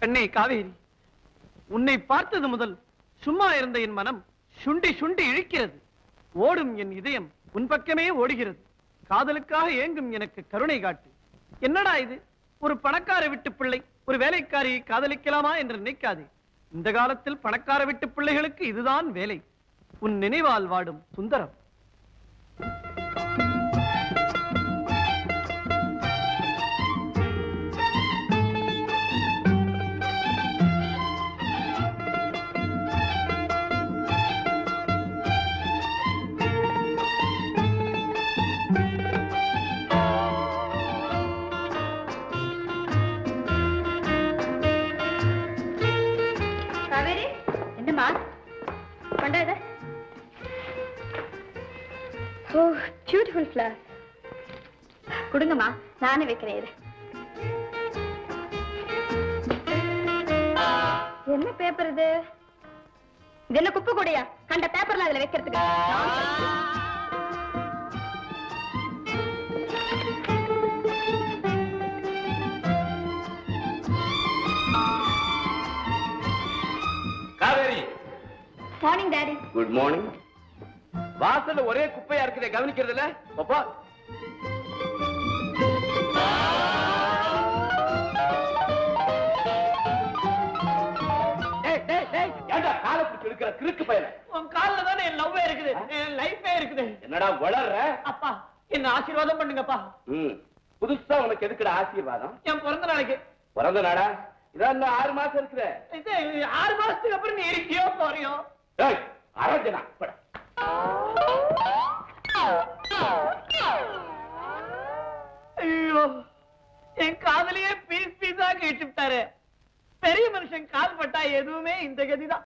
பெண்ணே காவேரி உன்னை பார்த்தது முதல் சும்மா இருந்த என் மனம் சுண்டி சுண்டி இழுக்கிறது ஓடும் என் இதயம் உன் பக்கமே ஓடுகிறது காதலுக்காக ஏங்கும் எனக்கு கருணை காட்டு என்னடா இது ஒரு பணக்கார விட்டு பிள்ளை ஒரு வேலைக்காரியை காதலிக்கலாமா என்று நினைக்காதே இந்த காலத்தில் பணக்கார விட்டு பிள்ளைகளுக்கு இதுதான் வேலை உன் நினைவால் வாடும் சுந்தரம் காவேரி என்னம்மா கொண்டாத ஓ பியூட்டிஃபுல் ஃபிளவர் கொடுங்கம்மா நானே வைக்கிறேன் இரு என்ன பேப்பர் இது இது என்ன குப்பை கூடையா கண்ட பேப்பர்ல அதுல வைக்கிறதுக்கு Kaveri morning daddy good morning வாசல்ல ஒரே குப்பையா இருக்குதே கவனிக்கிறது இல்ல பாப்பா ஏய், ஏய், ஏய், ஏன்டா காலை பிடிச்சு இழுக்கிற கிறுக்கு பயல உன் கால்ல தானே என் லவ்வே இருக்குது என் லைஃபே இருக்குது என்னடா வளர்ற அப்பா என்ன ஆசீர்வாதம் பண்ணுங்கப்பா ம் புதுசா உனக்கு எதுக்குடா ஆசீர்வாதம் என் பிறந்த நாளைக்கு பிறந்த நாடா இதான் இன்னும் ஆறு மாசம் இருக்கிற இது ஆறு மாசத்துக்கு அப்புறம் நீ இருக்கியோ போறியோ ஏய் அரஞ்சனா பட ஐயோ என் காதலியே பீஸ் பீஸா கேட்டு விட்டாரு பெரிய மனுஷன் கால் பட்டா எதுவுமே இந்த கதிதான்